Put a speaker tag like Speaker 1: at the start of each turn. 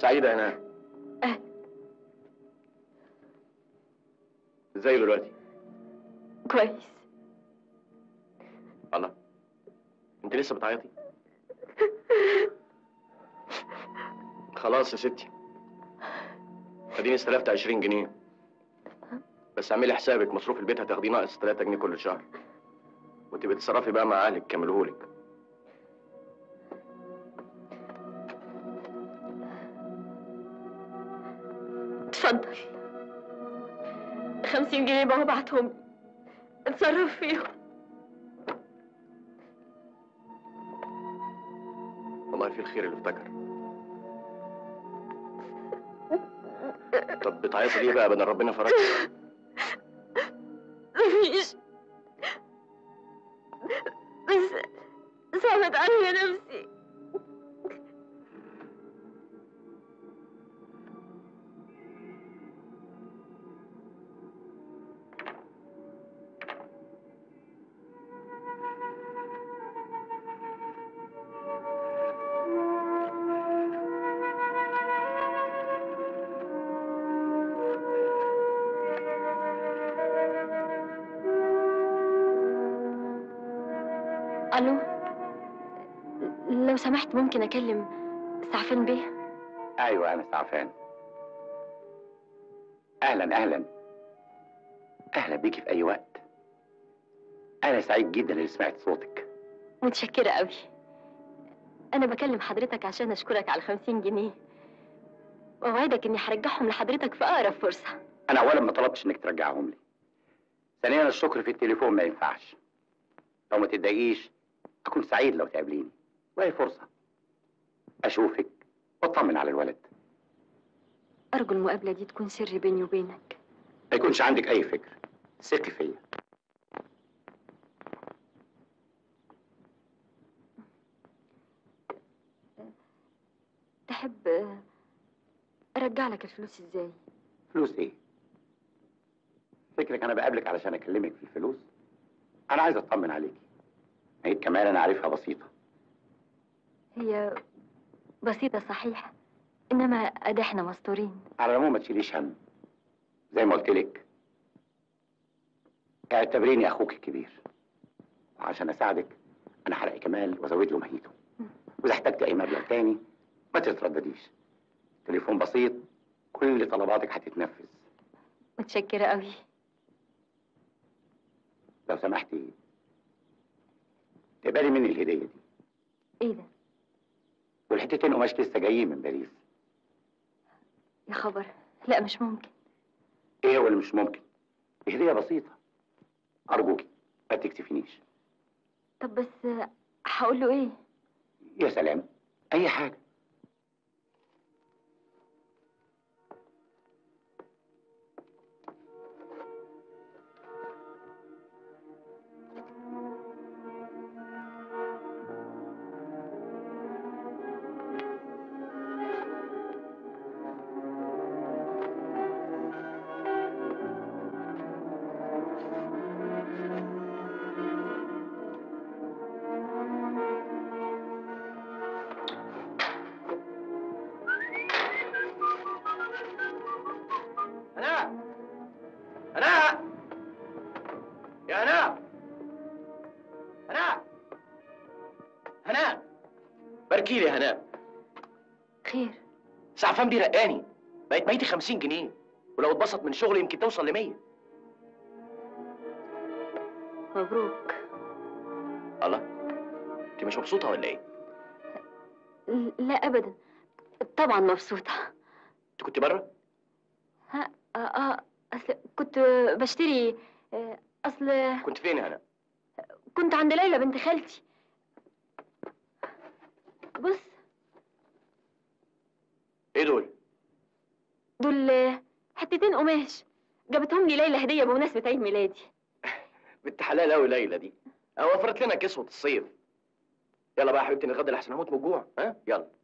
Speaker 1: سعيدة هنا
Speaker 2: أهلا.
Speaker 1: ازاي دلوقتي؟
Speaker 2: كويس
Speaker 1: الله انت لسه بتعيطي؟ خلاص يا ستي اديني استلفت 20 جنيه بس اعملي حسابك مصروف البيت هتاخديه ناقص 3 جنيه كل شهر وتبقي تتصرفي بقى مع اهلك كملهولك
Speaker 2: اتفضل خمسين جنيه بابا بعتهم لي. اتصرف فيهم
Speaker 1: والله في الخير اللي افتكر طب بتعيطي ليه بقى بدل ربنا فرج
Speaker 2: مفيش بس صعبت عليا نفسي الو لو سمحت ممكن اكلم سعفان بيه
Speaker 3: ايوه انا سعفان اهلا اهلا اهلا بيكي في اي وقت انا سعيد جدا اللي سمعت صوتك
Speaker 2: متشكرة قوي أنا بكلم حضرتك عشان أشكرك على الخمسين جنيه وأوعدك إني هرجعهم لحضرتك في أقرب فرصة
Speaker 3: انا اولا ما طلبتش انك ترجعهم لي ثانيا الشكر في التليفون ما ينفعش لو ما تتضايقيش اكون سعيد لو تقابليني وهي فرصه اشوفك واطمن على الولد
Speaker 2: أرجو المقابلة دي تكون سر بيني وبينك
Speaker 3: ما يكونش عندك اي فكر ثقي فيا
Speaker 2: تحب أرجع لك الفلوس إزاي؟
Speaker 3: فلوس ايه فكرك انا بقابلك علشان اكلمك في الفلوس انا عايز اطمن عليكي هي كمان انا عارفها بسيطه
Speaker 2: هي بسيطة صحيح إنما أدي إحنا مستورين
Speaker 3: على العموم ما تشيليش هم زي ما قلت لك اعتبريني اخوك الكبير وعشان اساعدك انا هلاقي كمال وازود له مهيته واذا احتجت اي مبلغ تاني ما تتردديش تليفون بسيط كل طلباتك هتتنفذ
Speaker 2: متشكرة قوي
Speaker 3: لو سمحتي تقبلي مني الهديه دي
Speaker 2: إيه ده؟
Speaker 3: والحتتين قماش لسه جايين من باريس
Speaker 2: يا خبر لا مش ممكن
Speaker 3: ايه هو اللي مش ممكن دي هديه بسيطه ارجوكي ما تكتفينيش
Speaker 2: طب بس هقول له إيه؟
Speaker 3: يا سلام اي حاجه
Speaker 1: هناء هناء يا هناء هناء هناء باركي لي يا هناء
Speaker 2: خير
Speaker 1: سعفان بيه رقاني بقت ميتي 50 جنيه ولو اتبسط من شغلي يمكن توصل ل 100
Speaker 2: مبروك
Speaker 1: الله انت مش مبسوطه ولا ايه؟
Speaker 2: ل- لا أبدا طبعا مبسوطة
Speaker 1: انت كنت بره؟
Speaker 2: ها آه, آه أصل كنت بشتري آه، أصل
Speaker 1: كنت فين يا هناء؟
Speaker 2: كنت عند ليلى بنت خالتي بص
Speaker 1: ايه دول؟
Speaker 2: دول حتتين قماش جابتهم لي ليلى هدية بمناسبة عيد ميلادي
Speaker 1: بنت حلال قوي ليلى دي اه وفرت لنا كسوة الصيف يلا بقى يا حبيبتي نتغدى لحسن هموت من الجوع ها يلا